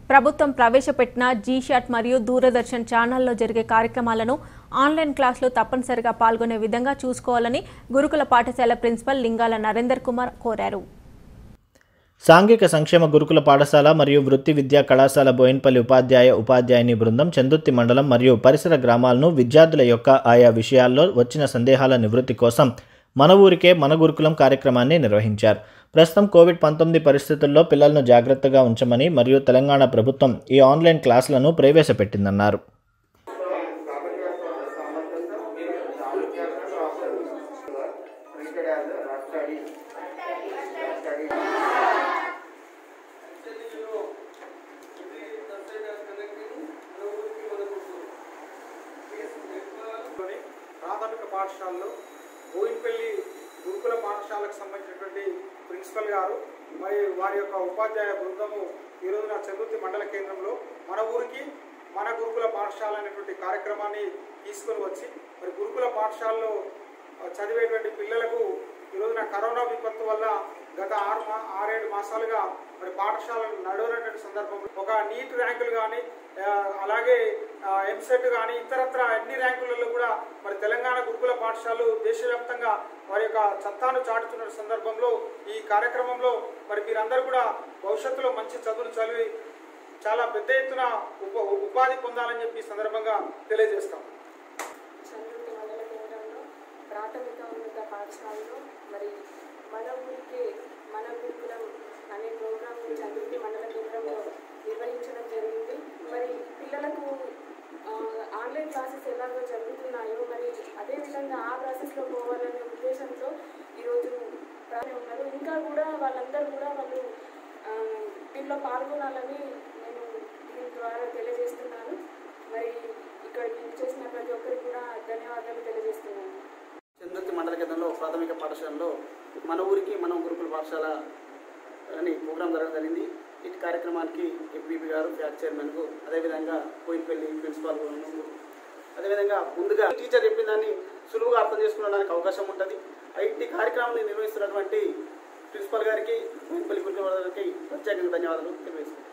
ప్రభుత్వం ప్రవేశపెట్టిన జీషాట్ మరియు దూరదర్శన్ ఛానల్లో జరిగే కార్యక్రమాలను ఆన్లైన్ క్లాసులో తప్పనిసరిగా పాల్గొనే విధంగా చూసుకోవాలని గురుకుల పాఠశాల ప్రిన్సిపల్ లింగాల నరేందర్ కుమార్ కోరారు సాంఘిక సంక్షేమ గురుకుల పాఠశాల మరియు వృత్తి విద్యా కళాశాల బోయిన్పల్లి ఉపాధ్యాయ ఉపాధ్యాయుని బృందం చందుర్తి మండలం మరియు పరిసర గ్రామాలను విద్యార్థుల యొక్క ఆయా విషయాల్లో వచ్చిన సందేహాల నివృత్తి కోసం మన ఊరికే మన గురుకులం కార్యక్రమాన్ని నిర్వహించారు ప్రస్తుతం కోవిడ్ పంతొమ్మిది పరిస్థితుల్లో పిల్లలను జాగ్రత్తగా ఉంచమని మరియు తెలంగాణ ప్రభుత్వం ఈ ఆన్లైన్ క్లాసులను ప్రవేశపెట్టిందన్నారు లోని ప్రాథమిక పాఠశాలలో బోయిన్పల్లి గురుకుల పాఠశాలకు సంబంధించినటువంటి ప్రిన్సిపల్ గారు మరి వారి యొక్క ఉపాధ్యాయ బృందము ఈ రోజున చందుర్తి మండల కేంద్రంలో మన ఊరికి మన గురుకుల పాఠశాల అనేటువంటి కార్యక్రమాన్ని తీసుకొని వచ్చి మరి గురుకుల పాఠశాలలో ఆ, చదివేటువంటి పిల్లలకు ఈ రోజున కరోనా విపత్తు వల్ల గత ఆరు మా ఆరేడు మాసాలుగా మరి పాఠశాలలు నడవనటువంటి సందర్భంలో ఒక నీట్ ర్యాంకులు కానీ అలాగే ఎంసెట్ కానీ ఇతరత్ర అన్ని ర్యాంకులలో కూడా మరి తెలంగాణ గురుకుల పాఠశాలలు దేశవ్యాప్తంగా వారి యొక్క చత్తాను చాటుతున్న సందర్భంలో ఈ కార్యక్రమంలో మరి మీరందరూ కూడా భవిష్యత్తులో మంచి చదువులు చదివి చాలా పెద్ద ఎత్తున ఉప ఉపాధి పొందాలని చెప్పి ఈ సందర్భంగా తెలియజేస్తాం చంద్రుడి మండల కేంద్రంలో ప్రాథమిక ఉన్నత పాఠశాలలో మరి మన ఊరికి మన గురుకులం అనే ప్రోగ్రాంని చంద్రుడి మండల కేంద్రంలో నిర్వహించడం జరిగింది మరి పిల్లలకు ఆ, ఆన్లైన్ క్లాసెస్ ఎలాగో జరుగుతున్నాయో మరి అదేవిధంగా ఆ ప్రాసెస్లో పోవాలనే ఉద్దేశంతో ఈరోజు ప్రాణి ఉన్నారు ఇంకా కూడా వాళ్ళందరూ కూడా వాళ్ళు ఆ, దీనిలో పాల్గొనాలని నేను దీని ద్వారా తెలియజేస్తున్నాను మరి ఇక్కడికి చేసిన ప్రతి ఒక్కరికి కూడా ధన్యవాదాలు తెలియజేస్తున్నాను చంద్రుతి మండల కేంద్రంలో ప్రాథమిక పాఠశాలలో మన ఊరికి మనం గురుకుల పాఠశాల అని ప్రోగ్రాం జరగడం జరిగింది ఈ కార్యక్రమానికి ఎంపీపీ గారు ఫ్యాక్ చైర్మన్కు అదేవిధంగా కోయిల్పల్లి ప్రిన్సిపాల్ గారు, అదేవిధంగా ముందుగా టీచర్ చెప్పిన దాన్ని సులువుగా అర్థం చేసుకోవడానికి అవకాశం ఉంటుంది ఐటీ కార్యక్రమాన్ని నిర్వహిస్తున్నటువంటి ప్రిన్సిపాల్ గారికి కోయిల్పల్లి గురుకుల గారికి ప్రత్యేకంగా ధన్యవాదాలు తెలియజేస్తున్నాను